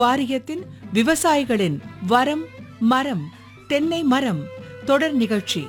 வாரியத்தின் விவசாயிகளின் வரம் மரம் தென்னை மரம் தொடர் நிகழ்ச்சி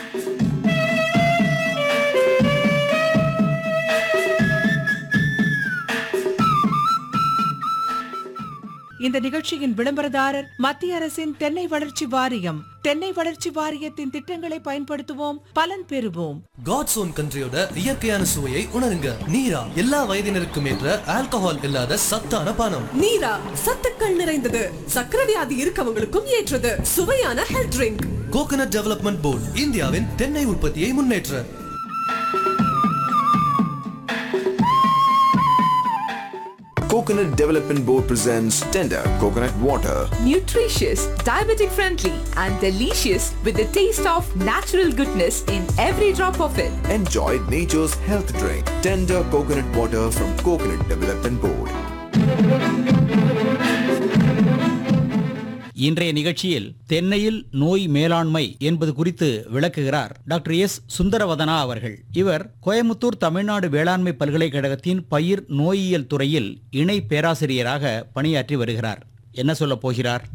இந்த நிகழ்ச்சியின் விளம்பரதாரர் மத்திய அரசின் தென்னை வளர்ச்சி வாரியம் தென்னை வளர்ச்சி வாரியத்தின் திட்டங்களை பயன்படுத்துவோம் பலன் பெறுவோம் காட்ஸ் ஓன் கண்ட்ரியோட இயற்கையான சுவையை உணருங்க நீரா எல்லா வயதினருக்கும் ஏற்ற ஆல்கஹால் இல்லாத சத்தான பானம் நீரா சத்துக்கள் நிறைந்தது சக்கரை வியாதி இருக்கவங்களுக்கும் ஏற்றது சுவையான health drink coconut development board இந்தியாவின் தென்னை உற்பத்தியை முன்னேற்ற Coconut Development Board presents Tender Coconut Water. nutritious, diabetic friendly, and delicious with the taste of natural goodness in every drop of it. Enjoy nature's health drink. Tender Coconut Water from Coconut Development Board. இன்றைய நிகழ்ச்சியில் தென்னையில் நோய் மேலாண்மை என்பது குறித்து விளக்குகிறார் doctor S Sundaravadana அவர்கள் இவர் கோயமுத்தூர் தமிழ்நாடு வேளாண்மை பல்கலைக்கழகத்தின் பயிர் நோயியல் துறையில் இணை பேராசிரியராக பணியாற்றி வருகிறார் என்ன சொல்லப் போகிறார்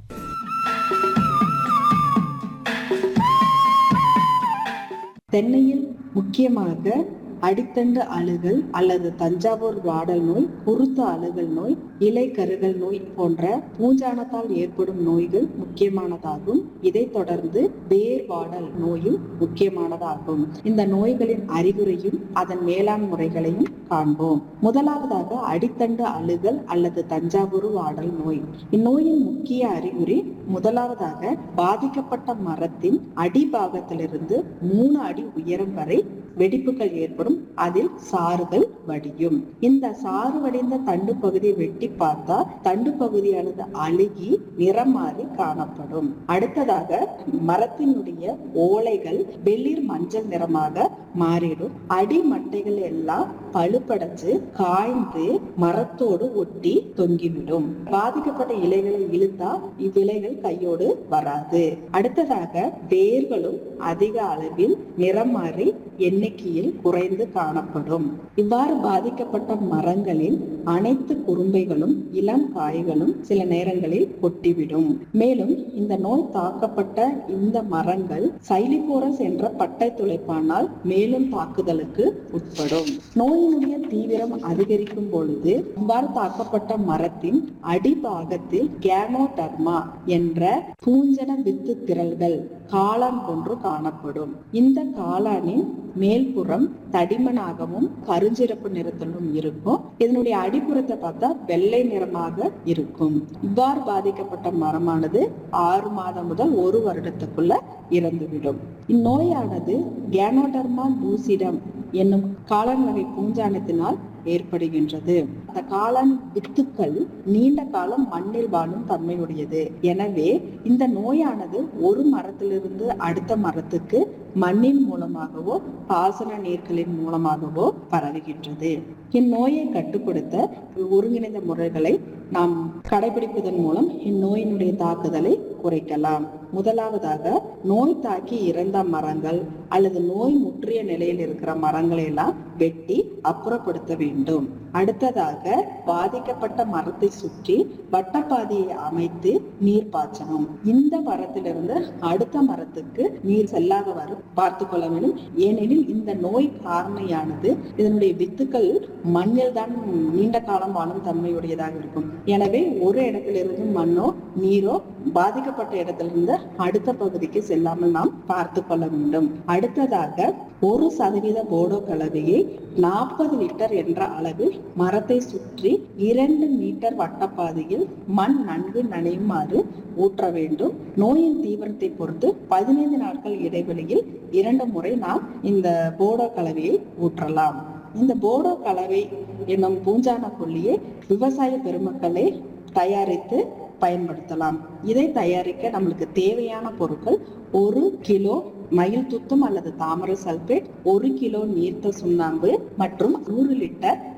தென்னையில் முக்கியமாக அடித்தண்டு அழுகல் அல்லது தஞ்சாவூர் வாடல் நோய் குருத்த அழுகல் நோய் இலை கருகல் நோய் போன்ற பூஞ்சானத்தால் ஏற்படும் நோய்கள் முக்கியமானதாகும் இதைத் தொடர்ந்து வேர் வாடல் நோயும் முக்கியமானதாகும் இந்த நோய்களின் அறிகுறியும் அதன் மேலாண் முறைகளையும் காண்போம் முதலாவதாக அடித்தண்டு அழுகல் அல்லது தஞ்சாவூர் வாடல் நோய் இந்நோயின் முக்கிய அறிகுறி முதலாவதாக பாதிக்கப்பட்ட மரத்தின் அடிபாகத்திலிருந்து மூணு அடி உயரம் வரை வெடிப்புகள் ஏற்படும் அதில் சாறுகள் வடியும் இந்த சாறு வடிந்த தண்டு பகுதியை வெட்டி பார்த்தா தண்டு பகுதியானது அழுகி நிறம் மாறி காணப்படும் அடுத்ததாக மரத்தினுடைய ஓலைகள் வெளிர் மஞ்சள் நிறமாக மாறிடும் அடிமட்டைகள் எல்லாம் பழுப்படைஞ்சு காய்ந்து மரத்தோடு ஒட்டி தொங்கிவிடும் பாதிக்கப்பட்ட இலைகளை இழுத்தா இவ்விலைகள் கையோடு வராது அடுத்ததாக வேர்களும் அதிக அளவில் நிறம் மாறி எண்ணிக்கையில் குறைந்து காணப்படும் இவ்வாறு பாதிக்கப்பட்ட மரங்களில் அனைத்து குறும்பைகளும் இளம் காய்களும் சில நேரங்களில் கொட்டிவிடும் மேலும் இந்த நோய் தாக்கப்பட்ட இந்த மரங்கள் சைலிபோரஸ் என்ற பட்டை துளைப்பானால் மேலும் தாக்குதலுக்கு உட்படும் நோயினுடைய தீவிரம் அதிகரிக்கும் பொழுது இவ்வாறு தாக்கப்பட்ட மரத்தின் அடிபாகத்தில் கேனோடர்மா என்ற பூஞ்சன வித்து திரள்கள் காளான் போன்று காணப்படும் இந்த காளானின் மேல்புறம் தடிமனாகவும் கருஞ்சிறப்பு நிறத்திலும் இருக்கும் இதனுடைய அடிப்புறத்தை பார்த்தா வெள்ளை நிறமாக இருக்கும் இவ்வாறு பாதிக்கப்பட்ட மரமானது ஆறு மாதம் முதல் ஒரு வருடத்துக்குள்ள இறந்துவிடும் இந்நோயானது கேனோடர்மா லூசிடம் என்னும் காளான் வகை பூஞ்சானத்தினால் ஏற்படுகின்றது அந்த காளான் வித்துக்கள் நீண்ட காலம் மண்ணில் வாழும் தன்மையுடையது எனவே இந்த நோயானது ஒரு மரத்திலிருந்து அடுத்த மரத்துக்கு மண்ணின் மூலமாகவோ பாசன நீர்களின் மூலமாகவோ பரவுகின்றது இந்நோயை கட்டுப்படுத்த ஒருங்கிணைந்த முறைகளை நாம் கடைபிடிப்பதன் மூலம் இந்நோயினுடைய தாக்குதலை குறைக்கலாம் முதலாவதாக நோய் தாக்கி இறந்த மரங்கள் அல்லது நோய் முற்றிய நிலையில் இருக்கிற மரங்களை எல்லாம் வெட்டி அப்புறப்படுத்த வேண்டும் அடுத்ததாக பாதிக்கப்பட்ட மரத்தை சுற்றி வட்டப்பாதையை அமைத்து நீர் பாய்ச்சணும் இந்த மரத்திலிருந்து அடுத்த மரத்துக்கு நீர் செல்லாதவாறு பார்த்து கொள்ள வேண்டும் ஏனெனில் இந்த நோய் காரணியானது இதனுடைய வித்துக்கள் மண்ணில் தான் நீண்ட காலம் வாழும் தன்மையுடையதாக இருக்கும் எனவே ஒரு இடத்திலிருந்து மண்ணோ நீரோ பாதிக்கப்பட்ட இடத்திலிருந்து அடுத்த பகுதிக்கு செல்லாமல் நாம் பார்த்து கொள்ள வேண்டும் அடுத்ததாக ஒரு சதவீத போடோ கலவையை நாற்பது லிட்டர் என்ற அளவில் மரத்தை சுற்றி இரண்டு மீட்டர் வட்டப்பாதையில் மண் நன்கு நனையுமாறு ஊற்ற வேண்டும் நோயின் தீவிரத்தை பொறுத்து பதினைந்து நாட்கள் இடைவெளியில் இரண்டு முறை நாம் இந்த போடோ கலவையை ஊற்றலாம் இந்த போடோ கலவை என்னும் பூஞ்சான கொல்லியை விவசாய பெருமக்களே தயாரித்து பயன்படுத்தலாம் இதை தயாரிக்க நம்மளுக்கு தேவையான பொருட்கள் ஒரு கிலோ மயில் துத்தம் அல்லது தாமரை சல்பேட் ஒரு கிலோ நீர்த்த சுண்ணாம்பு மற்றும் நூறு லிட்டர்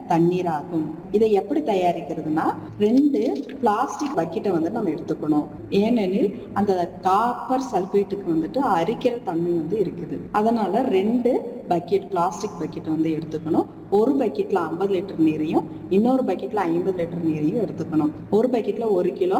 தண்ணீர் ஆகும் இதை எப்படி தயாரிக்கிறதுனா ரெண்டு பிளாஸ்டிக் பக்கெட்டை வந்து நம்ம எடுத்துக்கணும் ஏனெனில் அந்த காப்பர் சல்பேட்டுக்கு வந்துட்டு அரிக்கிற தன்மை வந்து இருக்குது அதனால ரெண்டு பக்கெட் பிளாஸ்டிக் பக்கெட் வந்து எடுத்துக்கணும் ஒரு பக்கெட்ல ஐம்பது லிட்டர் நீரையும் இன்னொரு பக்கெட்ல ஐம்பது லிட்டர் நீரையும் எடுத்துக்கணும் ஒரு பக்கெட்ல ஒரு கிலோ